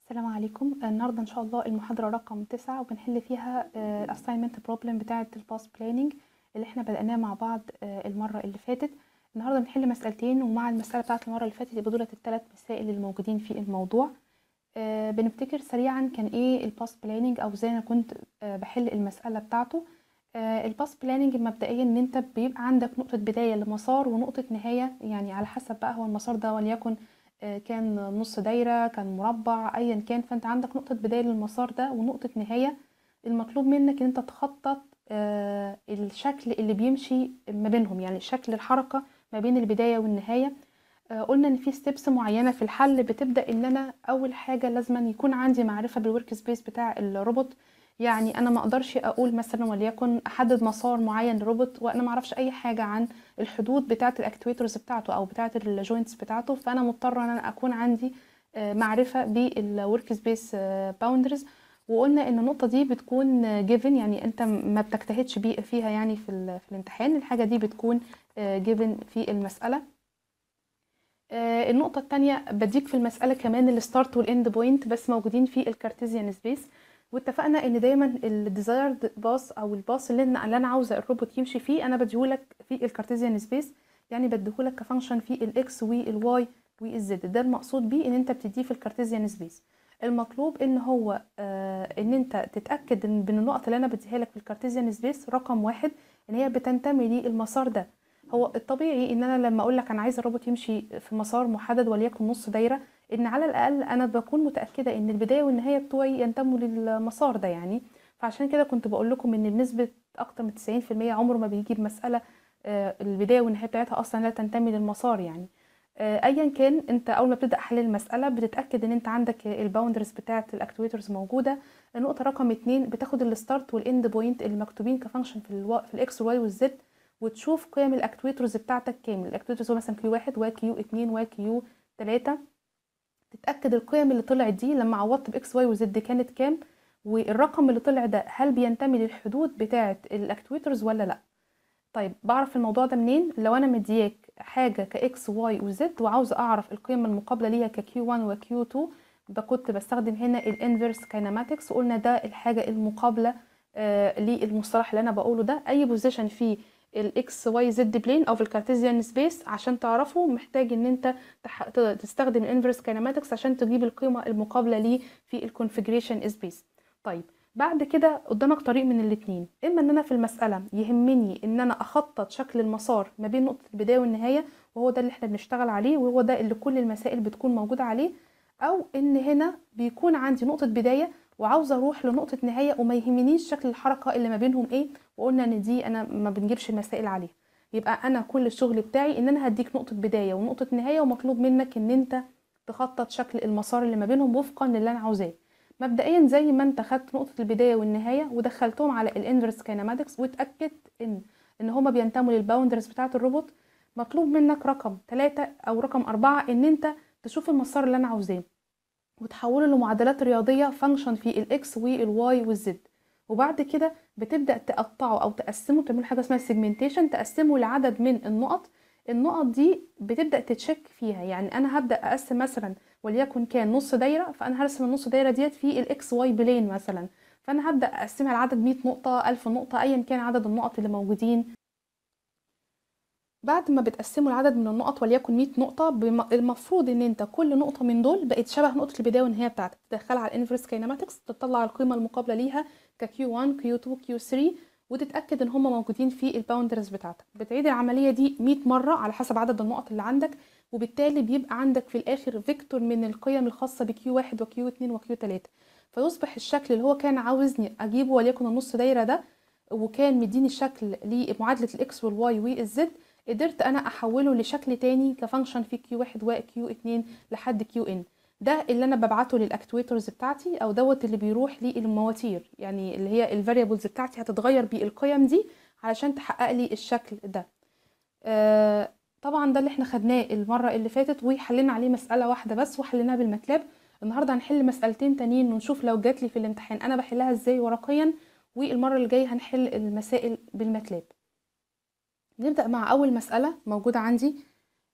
السلام عليكم النهاردة إن شاء الله المحاضرة رقم تسعة وبنحل فيها ال assignment problem بتاعة ال past planning اللي احنا بدأناه مع بعض آه، المرة اللي فاتت النهاردة بنحل مسألتين ومع المسألة بتاعة المرة اللي فاتت يبقى دولت التلات مسائل الموجودين في الموضوع آه، بنفتكر سريعا كان ايه ال past planning أو زي أنا كنت آه، بحل المسألة بتاعته ال past planning مبدئيا ان انت بيبقى عندك نقطة بداية لمسار ونقطة نهاية يعني على حسب بقى هو المسار ده وليكن آه، كان نص دايرة كان مربع ايا كان فانت عندك نقطة بداية للمسار ده ونقطة نهاية المطلوب منك ان انت تخطط آه، الشكل اللي بيمشي ما بينهم يعني شكل الحركة ما بين البداية والنهاية آه، قلنا ان في ستيبس معينة في الحل بتبدأ ان انا اول حاجة لازم أن يكون عندي معرفة بالورك سبيس بتاع الروبوت يعني انا ما اقدرش اقول مثلا وليكن احدد مسار معين للروبوت وانا ما اعرفش اي حاجة عن الحدود بتاعة الاكتويترز بتاعته او بتاعة الجوينتس بتاعته فانا مضطرة ان انا اكون عندي آه، معرفة بالورك سبيس باوندرز وقلنا ان النقطة دي بتكون جيفن يعني انت ما بتجتهدش بي فيها يعني في, ال- في الامتحان الحاجة دي بتكون جيفن في المسألة آه، النقطة التانية بديك في المسألة كمان الستارت والاند بوينت بس موجودين في الكارتيزيان سبيس واتفقنا ان دايما الديزايرد باص او الباص اللي انا اللي انا عاوزه الروبوت يمشي فيه انا بديهولك في الكارتيزيان سبيس يعني بديهولك كفانكشن في الاكس والواي والزد ده المقصود بيه ان انت بتديه في الكارتيزيان سبيس المطلوب ان هو آه ان انت تتاكد ان بين النقط اللي انا بديها لك في الكارتيزيان سبيس رقم واحد ان هي بتنتمي للمسار ده هو الطبيعي ان انا لما اقول لك انا عايزه الروبوت يمشي في مسار محدد وليكن نص دايره ان على الاقل انا بكون متاكده ان البدايه والنهايه بتوعي ينتموا للمسار ده يعني فعشان كده كنت بقول لكم ان بنسبه اكتر من 90% عمره ما بيجيب مساله آه، البدايه والنهايه بتاعتها اصلا لا تنتمي للمسار يعني آه، ايا كان انت اول ما بتبدا حل المساله بتتاكد ان انت عندك الباوندرز بتاعه الاكتويترز موجوده النقطه رقم اتنين بتاخد الستارت والاند بوينت اللي مكتوبين كفانكشن في الوا... في الاكس والواي والزد وتشوف قيم الاكتويترز بتاعتك كام الاكتويترز هو مثلا كيو واحد وكيو اتنين وكيو تلاتة تتاكد القيم اللي طلعت دي لما عوضت باكس واي وزد كانت كام والرقم اللي طلع ده هل بينتمي للحدود بتاعه الاكتويترز ولا لا طيب بعرف الموضوع ده منين لو انا مدياك حاجه كاكس واي وزد وعاوزه اعرف القيم المقابله ليها ككيو 1 وكيو 2 يبقى كنت بستخدم هنا الانفرس كايناماتكس وقلنا ده الحاجه المقابله آه للمصطلح اللي انا بقوله ده اي بوزيشن في الاكس واي زد بلين او في الكارتيزيان سبيس عشان تعرفه محتاج ان انت تح... ت- تستخدم الانفرس كايناماتكس عشان تجيب القيمه المقابله ليه في الكونفيجريشن سبيس طيب بعد كده قدامك طريق من الاتنين اما ان انا في المساله يهمني ان انا اخطط شكل المسار ما بين نقطه البدايه والنهايه وهو ده اللي احنا بنشتغل عليه وهو ده اللي كل المسائل بتكون موجوده عليه او ان هنا بيكون عندي نقطه بدايه وعاوزه اروح لنقطه نهايه وما يهمنيش شكل الحركه اللي ما بينهم ايه وقلنا ان دي انا ما بنجيبش المسائل عليها يبقى انا كل الشغل بتاعي ان انا هديك نقطه بدايه ونقطه نهايه ومطلوب منك ان انت تخطط شكل المسار اللي ما بينهم وفقا للي انا عاوزاه مبدئيا زي ما انت خدت نقطه البدايه والنهايه ودخلتهم على الانفرس كايناماتكس واتاكدت ان ان هما بينتموا للباوندرز بتاعه الروبوت مطلوب منك رقم ثلاثة او رقم أربعة ان انت تشوف المسار اللي انا عاوزاه وتحوله لمعادلات رياضيه فانكشن في الاكس والواي والزد وبعد كده بتبدا تقطعه او تقسمه تعمل حاجه اسمها سيجمنتيشن تقسمه لعدد من النقط النقط دي بتبدا تتشك فيها يعني انا هبدا اقسم مثلا وليكن كان نص دايره فانا هرسم النص دايره ديت في الاكس واي بلين مثلا فانا هبدا اقسمها لعدد 100 نقطه 1000 نقطه ايا كان عدد النقط اللي موجودين بعد ما بتقسموا العدد من النقط وليكن 100 نقطة بم- المفروض ان انت كل نقطة من دول بقت شبه نقطة البداية والنهاية بتاعتك تدخلها على الانفرس كايناماتكس تطلع القيمة المقابلة ليها ككيو 1 كيو 2 كيو 3 وتتأكد ان هم موجودين في الباوندرز بتاعتك بتعيد العملية دي 100 مرة على حسب عدد النقط اللي عندك وبالتالي بيبقى عندك في الاخر فيكتور من القيم الخاصة بكيو 1 وكيو 2 وكيو 3 فيصبح الشكل اللي هو كان عاوزني اجيبه وليكن النص دايرة ده وكان مديني الشكل لمعادلة الاكس والواي والزد قدرت انا احوله لشكل تاني كفانكشن في كيو واحد وكيو اتنين لحد كيو ان ده اللي انا ببعته للاكتويترز بتاعتي او دوت اللي بيروح للمواتير يعني اللي هي الفاريبلز بتاعتي هتتغير بالقيم دي علشان تحقق لي الشكل ده آه طبعا ده اللي احنا خدناه المره اللي فاتت وحلينا عليه مساله واحده بس وحليناها بالماتلاب النهارده هنحل مسالتين تانيين ونشوف لو جات لي في الامتحان انا بحلها ازاي ورقيا والمره اللي جايه هنحل المسائل بالماتلاب نبدأ مع أول مسألة موجودة عندي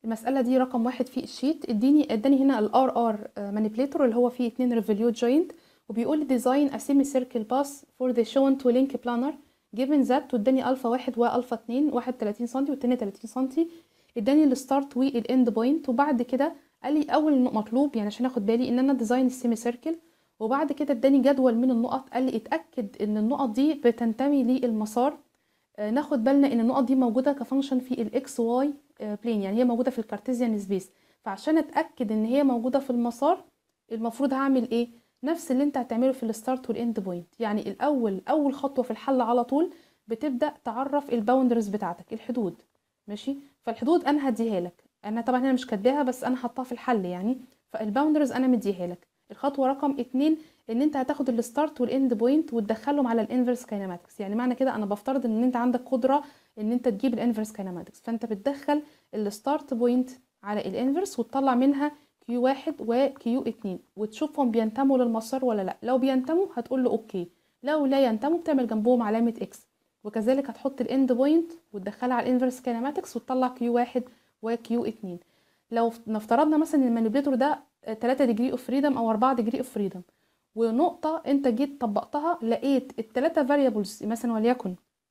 المسألة دي رقم واحد في الشيت اديني اداني هنا الار ار مانيبيليتور اللي هو فيه اتنين ريفوليوت جوينت وبيقول لي design a semicircle pass for the shown to link planar given that واداني الفا واحد والفا اتنين واحد 30 سنتي والتاني 30 سنتي اداني الستارت والاند بوينت وبعد كده قال لي اول مطلوب يعني عشان اخد بالي ان انا ديزاين السيمي سيركل وبعد كده اداني جدول من النقط قال لي اتاكد ان النقط دي بتنتمي للمسار آه، ناخد بالنا ان النقط دي موجوده كفانكشن في الاكس واي بلين يعني هي موجوده في الكارتيزيان سبيس فعشان اتاكد ان هي موجوده في المسار المفروض هعمل ايه نفس اللي انت هتعمله في الستارت والاند بوينت يعني الاول اول خطوه في الحل على طول بتبدا تعرف الباوندرز بتاعتك الحدود ماشي فالحدود انا هديها لك انا طبعا هنا مش كاتباها بس انا حطاها في الحل يعني فالباوندرز انا مديها لك الخطوه رقم اتنين ان انت هتاخد الستارت والاند بوينت وتدخلهم على الانفرس كايناماتكس يعني معنى كده انا بفترض ان انت عندك قدره ان انت تجيب الانفرس كايناماتكس فانت بتدخل الستارت بوينت على الانفرس وتطلع منها كيو واحد وكيو اتنين وتشوفهم بينتموا للمسار ولا لا لو بينتموا هتقول له اوكي لو لا ينتموا بتعمل جنبهم علامه اكس وكذلك هتحط الاند بوينت وتدخلها على الانفرس كايناماتكس وتطلع كيو واحد وكيو اتنين لو نفترضنا مثلا ان المانيبيليتور ده 3 ديجري اوف فريدم او 4 ديجري اوف فريدم ونقطة انت جيت طبقتها لقيت التلاتة فاريبلز مثلا وليكن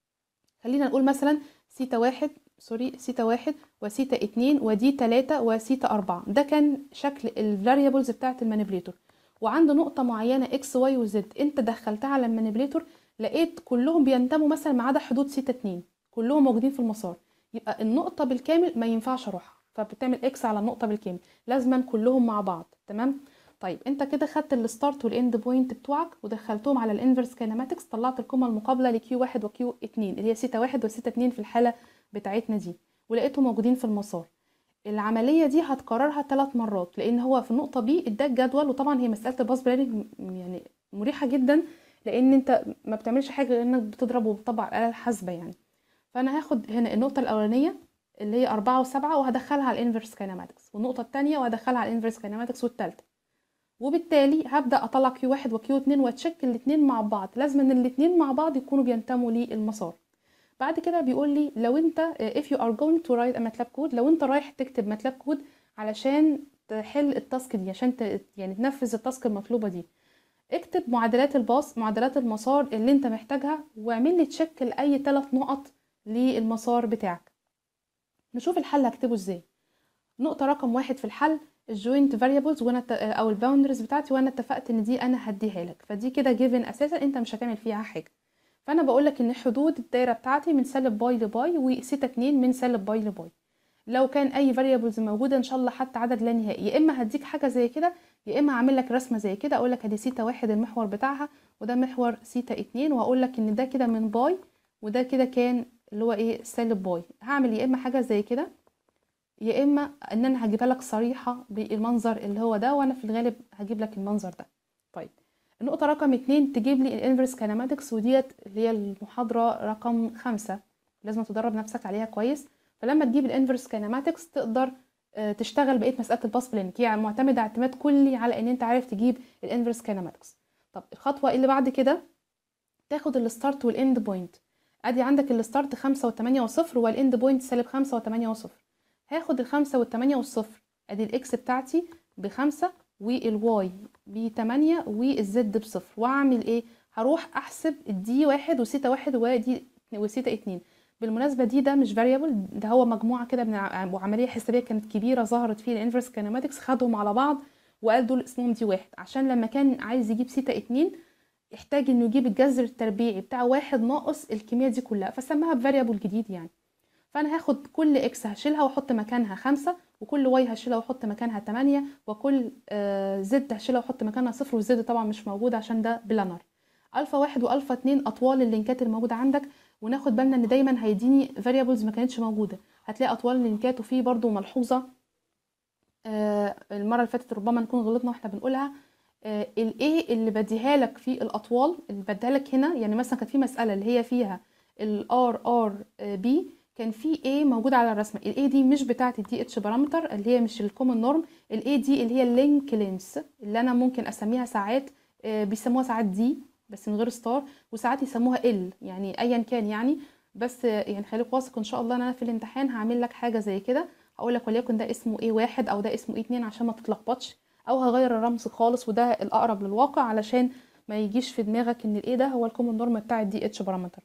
خلينا نقول مثلا سيتا واحد سوري سيتا واحد وسيتا اتنين ودي تلاتة وسيتا أربعة ده كان شكل الفاريبلز بتاعت المانيبيليتور وعند نقطة معينة اكس واي وزد انت دخلتها على المانيبيليتور لقيت كلهم بينتموا مثلا ما عدا حدود سيتا اتنين كلهم موجودين في المسار يبقى النقطة بالكامل ما ينفعش اروحها فبتعمل اكس على النقطة بالكامل لازما كلهم مع بعض تمام طيب انت كده خدت الستارت والاند بوينت بتوعك ودخلتهم على الانفرس كيناماتكس طلعت القيمه المقابله لكيو واحد وكيو اتنين اللي هي سيتا واحد وسيتا اتنين في الحاله بتاعتنا دي ولقيتهم موجودين في المسار العمليه دي هتكررها ثلاث مرات لان هو في النقطه بي اداك جدول وطبعا هي مساله الباس بلاننج يعني مريحه جدا لان انت ما بتعملش حاجه غير انك بتضرب وبتطبع على الاله الحاسبه يعني فانا هاخد هنا النقطه الاولانيه اللي هي أربعة وسبعة وهدخلها على الانفرس كيناماتكس والنقطة التانية وهدخلها على الانفرس كيناماتكس والتالتة وبالتالي هبدأ أطلع كيو واحد وكيو اتنين واتشيك الاتنين مع بعض لازم ان الاتنين مع بعض يكونوا بينتموا للمسار بعد كده بيقول لي لو انت if you are going to write a MATLAB code لو انت رايح تكتب ماتلاب كود علشان تحل التاسك دي عشان ت... يعني تنفذ التاسك المطلوبة دي اكتب معادلات الباص معادلات المسار اللي انت محتاجها واعمل لي تشيك لأي ثلاث نقط للمسار بتاعك نشوف الحل هكتبه ازاي نقطة رقم واحد في الحل الجوينت فاريبلز وانا ت... او الباوندرز بتاعتي وانا اتفقت ان دي انا هديها لك فدي كده جيفن اساسا انت مش هتعمل فيها حاجه فانا بقول لك ان حدود الدايره بتاعتي من سالب باي لباي وسيتا 2 من سالب باي لباي لو كان اي فاريبلز موجوده ان شاء الله حتى عدد لا نهائي يا اما هديك حاجه زي كده يا اما هعمل لك رسمه زي كده اقول لك ادي سيتا واحد المحور بتاعها وده محور سيتا 2 وهقول لك ان ده كده من باي وده كده كان اللي هو ايه سالب باي هعمل يا اما حاجه زي كده يا اما ان انا هجيبها لك صريحه بالمنظر اللي هو ده وانا في الغالب هجيب لك المنظر ده طيب النقطة رقم اتنين تجيب لي الانفرس كيناماتكس وديت اللي هي المحاضرة رقم خمسة لازم تدرب نفسك عليها كويس فلما تجيب الانفرس كيناماتكس تقدر تشتغل بقية مسألة الباس بلانك يعني معتمدة اعتماد كلي على ان انت عارف تجيب الانفرس كيناماتكس طب الخطوة اللي بعد كده تاخد الستارت والاند بوينت ادي عندك الستارت خمسة وتمانية وصفر والاند بوينت سالب خمسة وتمانية وصفر هاخد الخمسة والتمانية والصفر ادي الاكس بتاعتي بخمسة والواي بتمانية والزد بصفر واعمل ايه هروح احسب الدي واحد وسيتا واحد ودي وسيتا اتنين بالمناسبة دي ده مش فاريبل ده هو مجموعة كده من عملية حسابية كانت كبيرة ظهرت فيه الانفرس كيناماتكس خدهم على بعض وقال دول اسمهم دي واحد عشان لما كان عايز يجيب سيتا اتنين يحتاج انه يجيب الجذر التربيعي بتاع واحد ناقص الكمية دي كلها فسماها بفاريبل جديد يعني فانا هاخد كل اكس هشيلها واحط مكانها خمسة وكل واي هشيلها واحط مكانها تمانية وكل آه زد هشيلها واحط مكانها صفر والزد طبعا مش موجود عشان ده بلانر الفا واحد والفا اتنين اطوال اللينكات الموجودة عندك وناخد بالنا ان دايما هيديني فاريبلز ما كانتش موجودة هتلاقي اطوال اللينكات وفي برضو ملحوظة آه المرة اللي فاتت ربما نكون غلطنا واحنا بنقولها آه الايه اللي بديها لك في الاطوال اللي بديها لك هنا يعني مثلا كانت في مسألة اللي هي فيها الار ار بي كان في A موجود على الرسمه ال A دي مش بتاعه الدي اتش بارامتر اللي هي مش الكومن نورم ال A دي اللي هي اللينك لينس اللي انا ممكن اسميها ساعات بيسموها ساعات دي بس من غير ستار وساعات يسموها ال يعني ايا كان يعني بس يعني خليك واثق ان شاء الله ان انا في الامتحان هعمل لك حاجه زي كده هقول لك وليكن ده اسمه ايه واحد او ده اسمه ايه اتنين عشان ما تتلخبطش او هغير الرمز خالص وده الاقرب للواقع علشان ما يجيش في دماغك ان الايه ده هو الكومن نورم بتاع الدي اتش بارامتر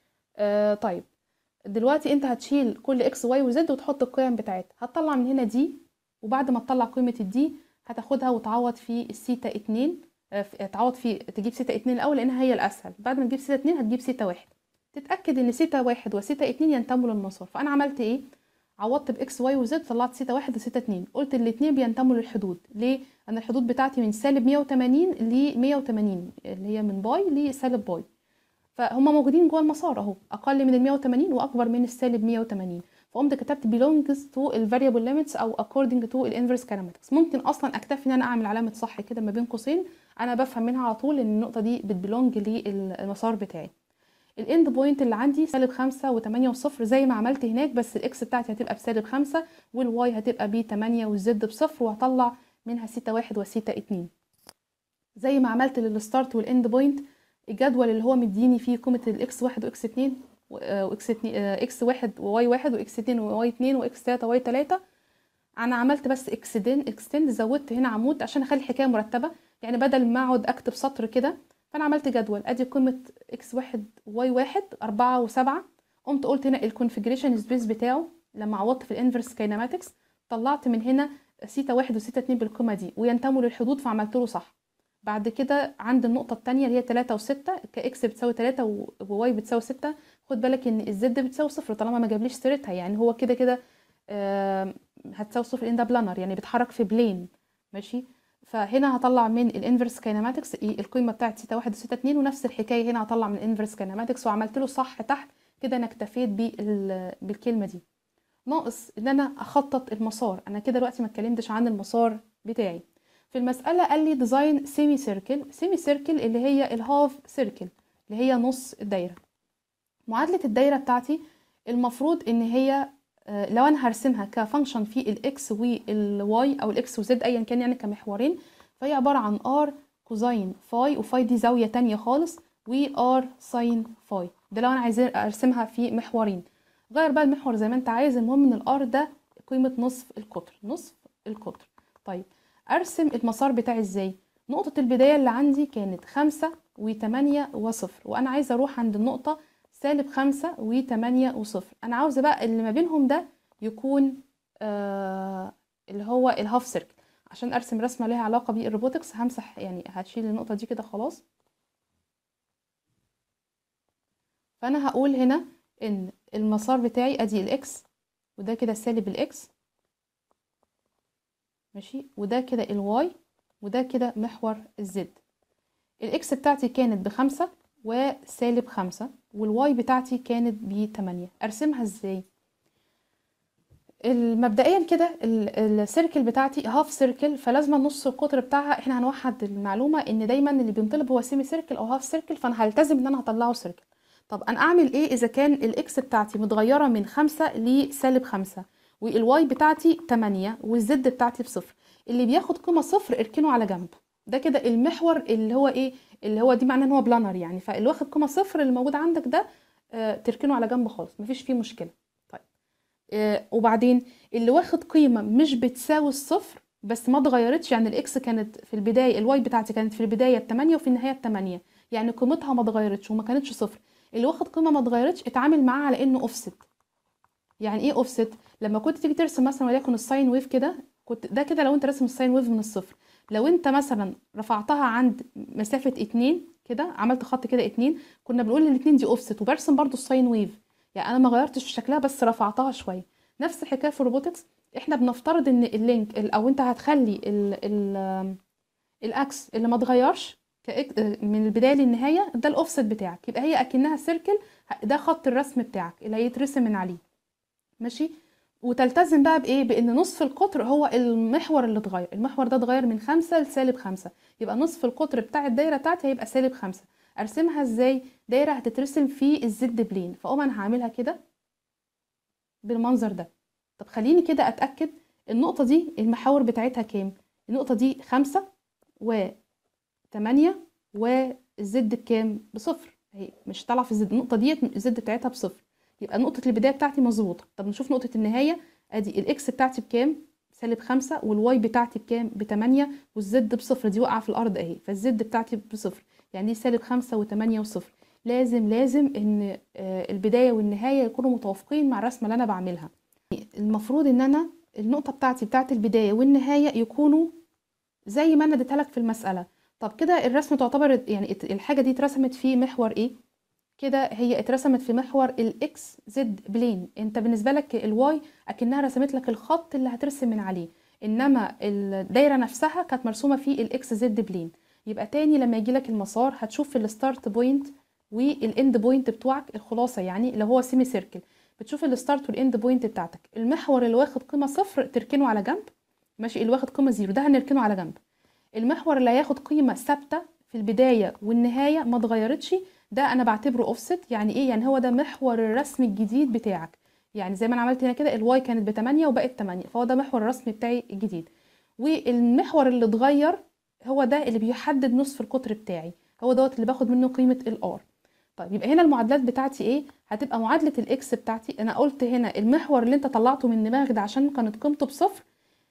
آه طيب دلوقتي انت هتشيل كل اكس واي وزد وتحط القيم بتاعتها هتطلع من هنا دي وبعد ما تطلع قيمه الدي هتاخدها وتعوض في السيتا اتنين آه تعوض في تجيب سيتا اتنين الاول لانها هي الاسهل بعد ما تجيب سيتا اتنين هتجيب سيتا واحد تتاكد ان سيتا واحد وسيتا اتنين ينتموا للمسار فانا عملت ايه عوضت باكس واي وزد طلعت سيتا واحد وسيتا اتنين قلت الاتنين بينتموا للحدود ليه انا الحدود بتاعتي من سالب 180 ل 180 اللي هي من باي لسالب باي فهم موجودين جوه المسار اهو اقل من ال 180 واكبر من السالب 180 فقمت كتبت belongs to ال variable limits او according to ال inverse kinematics ممكن اصلا اكتفي ان انا اعمل علامه صح كده ما بين قوسين انا بفهم منها على طول ان النقطه دي بتبلونج للمسار بتاعي الاند بوينت اللي عندي سالب خمسة وتمانية وصفر زي ما عملت هناك بس الاكس بتاعتي هتبقى بسالب خمسة والواي هتبقى بتمانية والزد بصفر وهطلع منها ستة واحد وستة اتنين زي ما عملت للستارت والاند بوينت الجدول اللي هو مديني فيه قيمة الاكس واحد واكس اتنين واكس اتنين اكس واحد وواي واحد واكس اتنين وواي اتنين واكس تلاتة واي تلاتة انا عملت بس اكستند اكستند زودت هنا عمود عشان اخلي الحكايه مرتبه يعني بدل ما اقعد اكتب سطر كده فانا عملت جدول ادي قيمه اكس واحد واي واحد أربعة وسبعة قمت قلت هنا الكونفجريشن سبيس بتاعه لما عوضت في الانفرس كايناماتكس طلعت من هنا سيتا واحد وسيتا اتنين بالقيمه دي وينتموا للحدود فعملت له صح بعد كده عند النقطه الثانيه اللي هي تلاتة وستة كاكس بتساوي تلاتة وواي بتساوي ستة خد بالك ان الزد بتساوي صفر طالما ما جابليش سيرتها يعني هو كده كده آه هتساوي صفر لان ده بلانر يعني بيتحرك في بلين ماشي فهنا هطلع من الانفرس كايناماتكس القيمه بتاعت سيتا واحد وسيتا اتنين ونفس الحكايه هنا هطلع من الانفرس كايناماتكس وعملت له صح تحت كده انا اكتفيت بالكلمه دي ناقص ان انا اخطط المسار انا كده دلوقتي ما اتكلمتش عن المسار بتاعي في المساله قال لي ديزاين سيمي سيركل سيمي سيركل اللي هي الهاف سيركل اللي هي نص الدايره معادله الدايره بتاعتي المفروض ان هي لو انا هرسمها كفانكشن في الاكس والواي او الاكس وزد ايا كان يعني كمحورين فهي عباره عن ار كوزين فاي وفاي دي زاويه تانية خالص وار ساين فاي ده لو انا عايزه ارسمها في محورين غير بقى المحور زي ما انت عايز المهم ان الار ده قيمه نصف القطر نصف القطر طيب ارسم المسار بتاعي ازاي نقطه البدايه اللي عندي كانت خمسة وتمانية وصفر وانا عايزه اروح عند النقطه سالب خمسة وتمانية وصفر أنا عاوزة بقى اللي ما بينهم ده يكون آه اللي هو الهاف سيركل عشان أرسم رسمة ليها علاقة بالروبوتكس همسح يعني هتشيل النقطة دي كده خلاص فأنا هقول هنا إن المسار بتاعي أدي الإكس وده كده سالب الإكس ماشي وده كده الواي وده كده محور الزد الإكس بتاعتي كانت بخمسة وسالب خمسة والواي بتاعتي كانت بتمانية ارسمها ازاي مبدئيا كده السيركل بتاعتي هاف سيركل فلازم نص القطر بتاعها احنا هنوحد المعلومه ان دايما اللي بينطلب هو سيمي سيركل او هاف سيركل فانا هلتزم ان انا هطلعه سيركل طب انا اعمل ايه اذا كان الاكس بتاعتي متغيره من خمسة لسالب خمسة والواي بتاعتي تمانية والزد بتاعتي بصفر اللي بياخد قيمه صفر اركنه على جنب ده كده المحور اللي هو ايه اللي هو دي معناه ان هو بلانر يعني فاللي واخد قيمه صفر اللي موجود عندك ده آه تركنه على جنب خالص مفيش فيه مشكله طيب آه وبعدين اللي واخد قيمه مش بتساوي الصفر بس ما اتغيرتش يعني الاكس كانت في البدايه الواي بتاعتي كانت في البدايه التمانية وفي النهايه التمانية يعني قيمتها ما اتغيرتش وما كانتش صفر اللي واخد قيمه ما اتغيرتش اتعامل معاه على انه اوفست يعني ايه اوفست لما كنت تيجي ترسم مثلا وليكن الساين ويف كده كنت ده كده لو انت راسم الساين ويف من الصفر لو انت مثلا رفعتها عند مسافة اتنين كده عملت خط كده اتنين كنا بنقول ان الاتنين دي اوفست وبرسم برضو الساين ويف يعني انا ما غيرتش في شكلها بس رفعتها شوية نفس الحكاية في الروبوتكس احنا بنفترض ان اللينك او انت هتخلي ال ال الاكس اللي ما اتغيرش من البداية للنهاية ده الاوفست بتاعك يبقى هي اكنها سيركل ده خط الرسم بتاعك اللي هيترسم من عليه ماشي وتلتزم بقى بايه بان نصف القطر هو المحور اللي اتغير المحور ده اتغير من خمسة لسالب خمسة يبقى نصف القطر بتاع الدايره بتاعتي هيبقى سالب خمسة ارسمها ازاي دايره هتترسم في الزد بلين فاقوم انا هعملها كده بالمنظر ده طب خليني كده اتاكد النقطه دي المحاور بتاعتها كام النقطه دي خمسة وتمانية والزد بكام بصفر هي مش طالعه في الزد النقطه ديت الزد بتاعتها بصفر يبقى نقطة البداية بتاعتي مظبوطة طب نشوف نقطة النهاية ادي الاكس بتاعتي بكام سالب خمسة والواي بتاعتي بكام بتمانية والزد بصفر دي واقعة في الأرض أهي فالزد بتاعتي بصفر يعني دي سالب خمسة وتمانية وصفر لازم لازم إن آه، البداية والنهاية يكونوا متوافقين مع الرسمة اللي أنا بعملها المفروض إن أنا النقطة بتاعتي بتاعت البداية والنهاية يكونوا زي ما أنا اديتها لك في المسألة طب كده الرسم تعتبر يعني ات- الحاجة دي اترسمت في محور إيه؟ كده هي اترسمت في محور الاكس زد بلين انت بالنسبه لك الواي اكنها رسمت لك الخط اللي هترسم من عليه انما الدايره نفسها كانت مرسومه في الاكس زد بلين يبقى تاني لما يجي لك المسار هتشوف في الستارت بوينت والاند بوينت بتوعك الخلاصه يعني اللي هو سيمي سيركل بتشوف الستارت والاند بوينت بتاعتك المحور اللي واخد قيمه صفر تركنه على جنب ماشي اللي واخد قيمه زيرو ده هنركنه على جنب المحور اللي هياخد قيمه ثابته في البدايه والنهايه ما اتغيرتش ده انا بعتبره اوفست يعني ايه يعني هو ده محور الرسم الجديد بتاعك يعني زي ما انا عملت هنا كده الواي كانت ب 8 وبقت 8 فهو ده محور الرسم بتاعي الجديد والمحور اللي اتغير هو ده اللي بيحدد نصف القطر بتاعي هو دوت اللي باخد منه قيمه الار طيب يبقى هنا المعادلات بتاعتي ايه هتبقى معادله الاكس بتاعتي انا قلت هنا المحور اللي انت طلعته من دماغك ده عشان كانت قيمته بصفر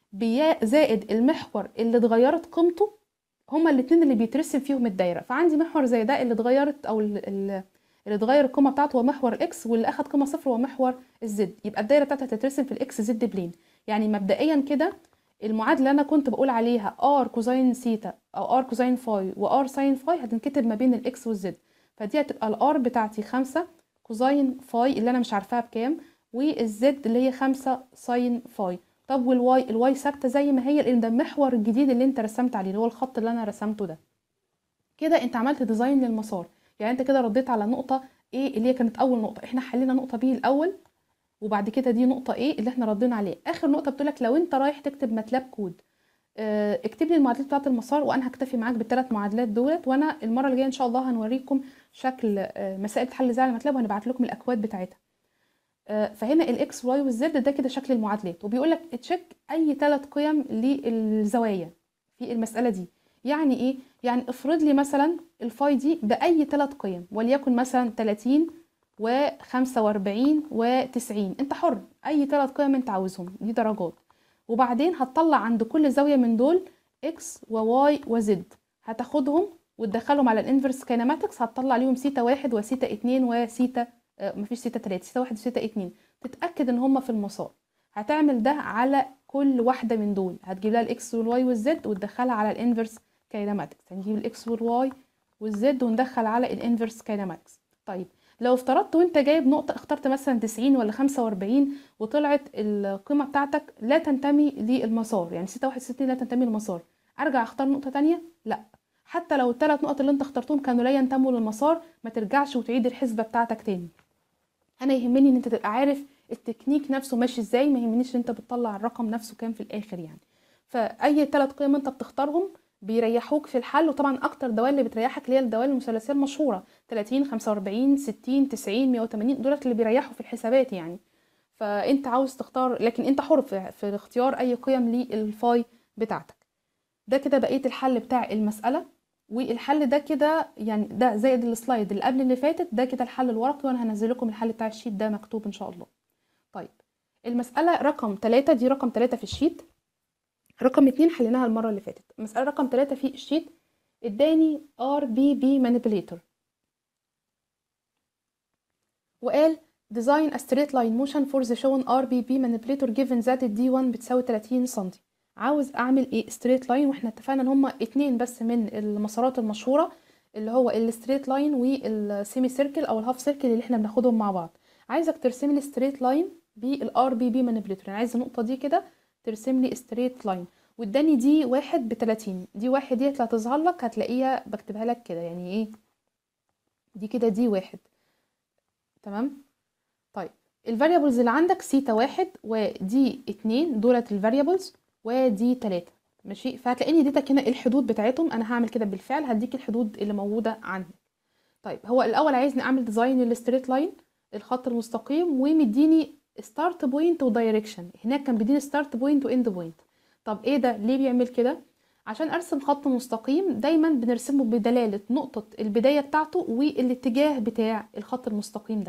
بيا زائد المحور اللي اتغيرت قيمته هما الاتنين اللي بيترسم فيهم الدايره فعندي محور زي ده اللي اتغيرت او ال- ال- اللي اتغير القيمه بتاعته هو محور الاكس واللي اخد قيمه صفر هو محور الزد يبقى الدايره بتاعتها هتترسم في الاكس زد بلين يعني مبدئيا كده المعادله اللي انا كنت بقول عليها ار كوزين سيتا او ار كوزين فاي وار ساين فاي هتنكتب ما بين الاكس والزد فدي هتبقى الار بتاعتي خمسة كوزين فاي اللي انا مش عارفاها بكام والزد اللي هي خمسة ساين فاي طب والواي الواي ثابته زي ما هي لان ده المحور الجديد اللي انت رسمت عليه اللي هو الخط اللي انا رسمته ده كده انت عملت ديزاين للمسار يعني انت كده رديت على نقطه ايه اللي هي كانت اول نقطه احنا حلينا نقطه بي الاول وبعد كده دي نقطه ايه اللي احنا ردينا عليه اخر نقطه بتقولك لو انت رايح تكتب ماتلاب كود اه اكتب لي المعادلات بتاعه المسار وانا هكتفي معاك بالثلاث معادلات دولت وانا المره اللي جايه ان شاء الله هنوريكم شكل اه مسائل حل زي على الماتلاب وهنبعت لكم الاكواد بتاعتها آه، فهنا الاكس واي والزد ده كده شكل المعادلات وبيقول لك تشيك اي ثلاث قيم للزوايا في المساله دي يعني ايه يعني افرض لي مثلا الفاي دي باي ثلاث قيم وليكن مثلا 30 و45 و90 انت حر اي ثلاث قيم انت عاوزهم دي درجات وبعدين هتطلع عند كل زاويه من دول اكس وواي وزد هتاخدهم وتدخلهم على الانفرس كايناماتكس هتطلع ليهم سيتا واحد وسيتا اتنين وسيتا آه، مفيش سيتا تلاتة سيتا واحد وسيتا اتنين تتأكد ان هما في المسار هتعمل ده على كل واحدة من دول هتجيب لها الاكس والواي والزد وتدخلها على الانفرس كايناماتكس هنجيب الاكس والواي والزد وندخل على الانفرس كايناماتكس طيب لو افترضت وانت جايب نقطة اخترت مثلا 90 ولا 45 وطلعت القيمة بتاعتك لا تنتمي للمسار يعني 661 لا تنتمي للمسار ارجع اختار نقطة تانية لا حتى لو الثلاث نقط اللي انت اخترتهم كانوا لا ينتموا للمسار ما ترجعش وتعيد الحسبة بتاعتك تاني انا يهمني ان انت تبقى عارف التكنيك نفسه ماشي ازاي ما يهمنيش ان انت بتطلع الرقم نفسه كام في الاخر يعني فاي ثلاث قيم انت بتختارهم بيريحوك في الحل وطبعا اكتر دوال اللي بتريحك اللي هي الدوال المثلثيه المشهوره 30 45 60 90 180 دولت اللي بيريحوا في الحسابات يعني فانت عاوز تختار لكن انت حر في, في اختيار اي قيم للفاي بتاعتك ده كده بقيه الحل بتاع المساله والحل ده كده يعني ده زائد السلايد اللي قبل اللي فاتت ده كده الحل الورقي وانا هنزل لكم الحل بتاع الشيت ده مكتوب ان شاء الله طيب المسألة رقم 3 دي رقم 3 في الشيت رقم 2 حليناها المرة اللي فاتت المسألة رقم 3 في الشيت اداني ار بي بي manipulator وقال design a straight line motion for the shown RBB manipulator given that d 1 بتساوي 30 سم عاوز اعمل ايه straight line واحنا اتفقنا ان هما اتنين بس من المسارات المشهورة اللي هو الستريت لاين والسيمي سيركل او الهاف سيركل اللي احنا بناخدهم مع بعض عايزك ترسم لي ستريت لاين بالار بي بي مانيبيوليتور يعني عايز النقطه دي كده ترسم لي ستريت لاين واداني دي واحد ب 30 دي واحد ديت اللي هتظهر لك هتلاقيها بكتبها لك كده يعني ايه دي كده دي واحد تمام طيب الفاريبلز اللي عندك سيتا واحد ودي اتنين دولت الفاريبلز ودي تلاتة ماشي فهتلاقيني اديتك هنا الحدود بتاعتهم انا هعمل كده بالفعل هديك الحدود اللي موجوده عندك طيب هو الاول عايزني اعمل ديزاين للستريت لاين الخط المستقيم ومديني ستارت بوينت ودايركشن هناك كان بيديني ستارت بوينت واند بوينت طب ايه ده ليه بيعمل كده عشان ارسم خط مستقيم دايما بنرسمه بدلاله نقطه البدايه بتاعته والاتجاه بتاع الخط المستقيم ده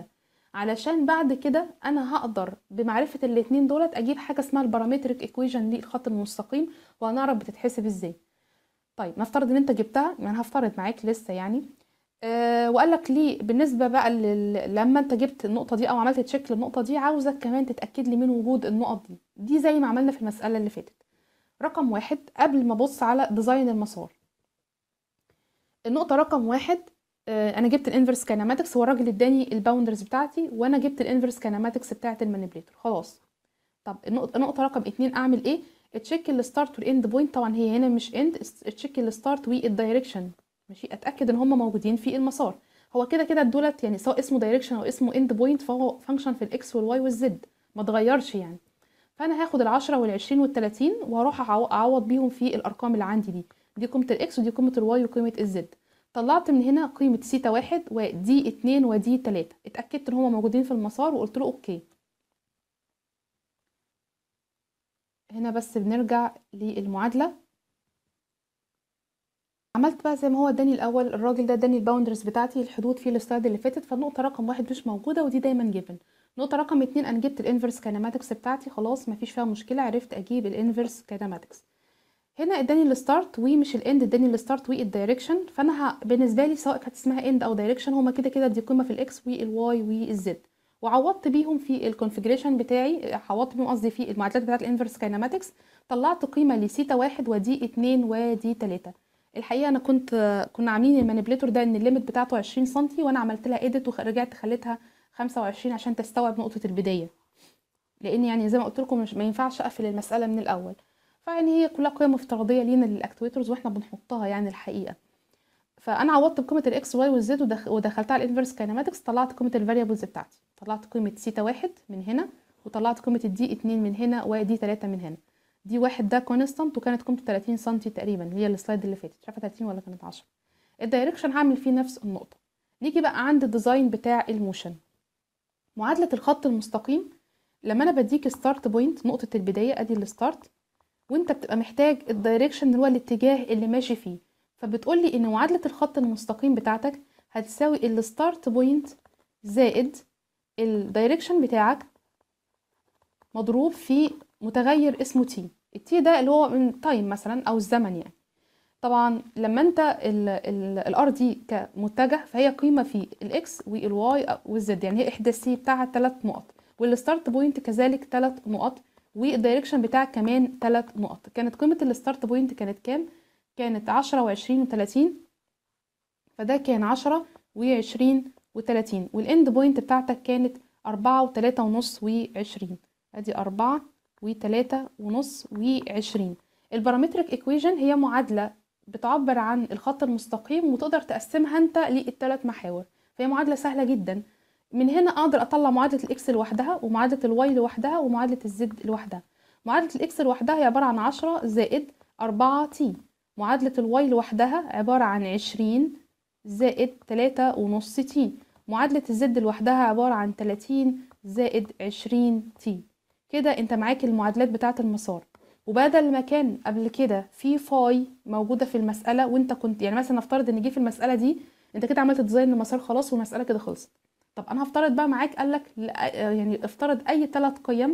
علشان بعد كده انا هقدر بمعرفه الاتنين دولت اجيب حاجه اسمها البارامتريك ايكويشن للخط المستقيم وهنعرف بتتحسب ازاي طيب نفترض ان انت جبتها يعني هفترض معاك لسه يعني أه وقال لك ليه بالنسبه بقى لل... لما انت جبت النقطه دي او عملت تشيك للنقطه دي عاوزك كمان تتاكد لي من وجود النقط دي دي زي ما عملنا في المساله اللي فاتت رقم واحد قبل ما ابص على ديزاين المسار النقطه رقم واحد أه انا جبت الانفرس كيناماتكس هو الراجل اداني الباوندرز بتاعتي وانا جبت الانفرس كيناماتكس بتاعت المانيبيليتور خلاص طب النقطه النقطه رقم اتنين اعمل ايه تشيك الستارت والاند بوينت طبعا هي هنا مش اند تشيك الستارت والدايركشن ماشي اتاكد ان هم موجودين في المسار هو كده كده دولت يعني سواء اسمه دايركشن او اسمه اند بوينت فهو فانكشن في الاكس والواي والزد ما اتغيرش يعني فانا هاخد ال10 وال20 وال30 واروح اعوض بيهم في الارقام اللي عندي دي دي قيمه الاكس ودي قيمه الواي وقيمه الزد طلعت من هنا قيمه سيتا واحد ودي اتنين ودي تلاتة اتاكدت ان هم موجودين في المسار وقلت له اوكي هنا بس بنرجع للمعادله عملت بقى زي ما هو اداني الاول الراجل ده اداني الباوندرز بتاعتي الحدود في السلايد اللي فاتت فالنقطه رقم واحد مش موجوده ودي دايما جيفن نقطه رقم اتنين انا جبت الانفرس كيناماتكس بتاعتي خلاص مفيش فيها مشكله عرفت اجيب الانفرس كيناماتكس هنا اداني الستارت ومش الاند اداني الستارت والدايركشن فانا ه... بالنسبه لي سواء كانت اسمها اند او دايركشن هما كده كده دي قيمه في الاكس والواي والزد وعوضت بيهم في الكونفيجريشن بتاعي عوضت بيهم قصدي في المعادلات بتاعت الانفرس كيناماتكس طلعت قيمه لسيتا واحد ودي اتنين ودي تلاتة الحقيقه انا كنت كنا عاملين المانيبيليتور ده ان الليميت بتاعته 20 سم وانا عملت لها ايديت ورجعت خليتها 25 عشان تستوعب نقطه البدايه لان يعني زي ما قلت لكم مش ما ينفعش اقفل المساله من الاول فيعني هي كلها قيم افتراضيه لينا للاكتويترز واحنا بنحطها يعني الحقيقه فانا عوضت بقيمه الاكس واي والزد ودخ... ودخلتها على الانفرس كايناماتكس طلعت قيمه الفاريبلز بتاعتي طلعت قيمه سيتا واحد من هنا وطلعت قيمه الدي اتنين من هنا ودي تلاتة من هنا دي واحد ده كونستانت وكانت قيمته 30 سم تقريبا اللي هي السلايد اللي فاتت مش عارفه 30 ولا كانت 10 الدايركشن هعمل فيه نفس النقطه نيجي بقى عند الديزاين بتاع الموشن معادله الخط المستقيم لما انا بديك ستارت بوينت نقطه البدايه ادي الستارت وانت بتبقى محتاج الدايركشن اللي هو الاتجاه اللي ماشي فيه فبتقول لي ان معادله الخط المستقيم بتاعتك هتساوي الستارت بوينت زائد الدايركشن بتاعك مضروب في متغير اسمه تي التي ده اللي هو من تايم مثلا او الزمن يعني طبعا لما انت الار دي كمتجه فهي قيمه في الاكس والواي والزد يعني هي احداثيه بتاعها ثلاث نقط والستارت بوينت كذلك ثلاث نقط والدايركشن بتاعك كمان ثلاث نقط كانت قيمه الستارت بوينت كانت كام كانت عشرة وعشرين وتلاتين فده كان عشرة وعشرين وتلاتين والاند بوينت بتاعتك كانت أربعة وتلاتة ونص وعشرين ادي أربعة وتلاتة ونص وعشرين البارامتريك ايكويجن هي معادلة بتعبر عن الخط المستقيم وتقدر تقسمها انت للثلاث محاور فهي معادلة سهلة جدا من هنا اقدر اطلع معادلة الاكس لوحدها ومعادلة الواي لوحدها ومعادلة الزد لوحدها معادلة الاكس لوحدها هي عبارة عن عشرة زائد أربعة تي معادلة الواي لوحدها عبارة عن عشرين زائد تلاتة ونص تي معادلة الزد لوحدها عبارة عن تلاتين زائد عشرين تي كده انت معاك المعادلات بتاعة المسار وبدل ما كان قبل كده في فاي موجودة في المسألة وانت كنت يعني مثلا نفترض ان جه في المسألة دي انت كده عملت ديزاين لمسار خلاص والمسألة كده خلصت طب انا هفترض بقى معاك قالك يعني افترض اي ثلاث قيم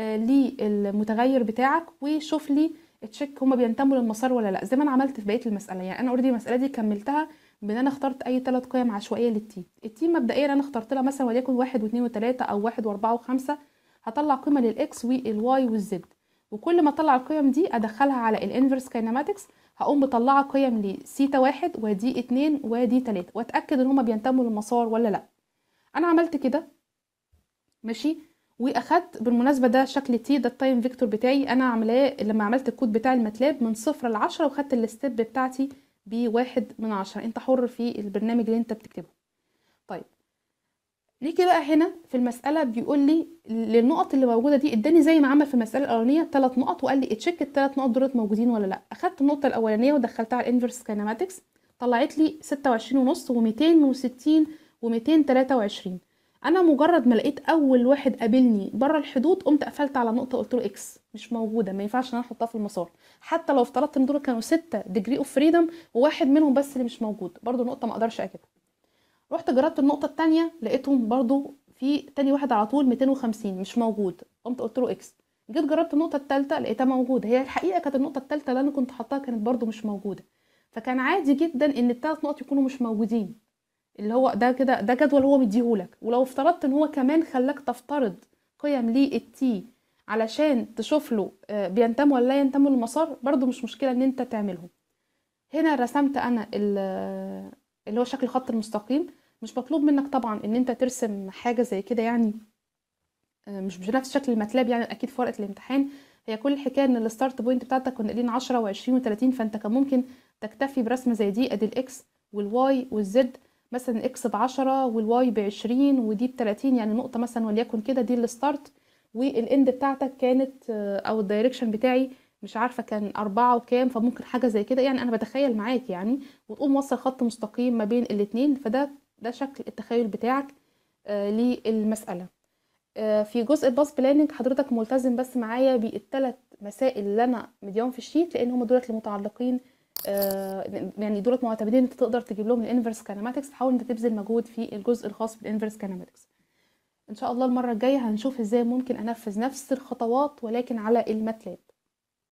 للمتغير بتاعك وشوف لي تشيك هما بينتموا للمسار ولا لا زي ما انا عملت في بقيه المساله يعني انا اوريدي المساله دي كملتها بان انا اخترت اي ثلاث قيم عشوائيه للتي التي مبدئيا انا اخترت لها مثلا وليكن واحد واثنين وثلاثة او واحد واربعة وخمسة هطلع قيمه للاكس والواي والزد وكل ما اطلع القيم دي ادخلها على الانفرس كايناماتكس هقوم مطلعه قيم لسيتا واحد ودي اتنين ودي تلاتة واتاكد ان هما بينتموا للمسار ولا لا انا عملت كده ماشي واخدت بالمناسبه ده شكل تي ده التايم فيكتور بتاعي انا عاملاه لما عملت الكود بتاع الماتلاب من صفر لعشرة وخدت الستيب بتاعتي بواحد من عشرة انت حر في البرنامج اللي انت بتكتبه طيب نيجي بقى هنا في المسألة بيقول لي للنقط اللي موجودة دي اداني زي ما عمل في المسألة الأولانية ثلاث نقط وقال لي اتشيك الثلاث نقط دولت موجودين ولا لا أخدت النقطة الأولانية ودخلتها على الانفرس كايناماتكس طلعت لي ستة وعشرين ونص وميتين وستين وميتين تلاتة وعشرين انا مجرد ما لقيت اول واحد قابلني بره الحدود قمت قفلت على نقطه قلت له اكس مش موجوده ما ينفعش ان انا احطها في المسار حتى لو افترضت ان دول كانوا ستة ديجري اوف فريدم وواحد منهم بس اللي مش موجود برضو نقطه ما اقدرش اجيبها رحت جربت النقطه الثانيه لقيتهم برضو في تاني واحد على طول 250 مش موجود قمت قلت له اكس جيت جربت النقطة التالتة لقيتها موجودة هي الحقيقة كانت النقطة التالتة اللي أنا كنت حاطاها كانت برضو مش موجودة فكان عادي جدا إن التلات نقط يكونوا مش موجودين اللي هو ده كده ده جدول هو مديهولك ولو افترضت إن هو كمان خلاك تفترض قيم للتي علشان تشوف له آه، بينتمي ولا لا ينتمي للمسار برضو مش مشكلة إن أنت تعملهم هنا رسمت أنا ال- اللي هو شكل الخط المستقيم مش مطلوب منك طبعا ان انت ترسم حاجه زي كده يعني آه، مش بنفس شكل الماتلاب يعني اكيد في ورقه الامتحان هي كل الحكايه ان الستارت بوينت بتاعتك كنا قايلين 10 و20 و30 فانت كان ممكن تكتفي برسمه زي دي ادي الاكس والواي والزد مثلا اكس ب 10 والواي ب 20 ودي ب 30 يعني نقطه مثلا وليكن كده دي الستارت والاند بتاعتك كانت آه، او الدايركشن بتاعي مش عارفه كان أربعة وكام فممكن حاجه زي كده يعني انا بتخيل معاك يعني وتقوم موصل خط مستقيم ما بين الاتنين فده ده شكل التخيل بتاعك آه، للمسألة آه، في جزء الباس بلاننج حضرتك ملتزم بس معايا بالثلاث مسائل اللي انا مديهم في الشيت لان هم دولت المتعلقين آه، يعني دولت معتمدين انت تقدر تجيب لهم الانفرس كاناماتكس تحاول انت تبذل مجهود في الجزء الخاص بالانفرس كاناماتكس ان شاء الله المره الجايه هنشوف ازاي ممكن انفذ نفس الخطوات ولكن على الماتلاب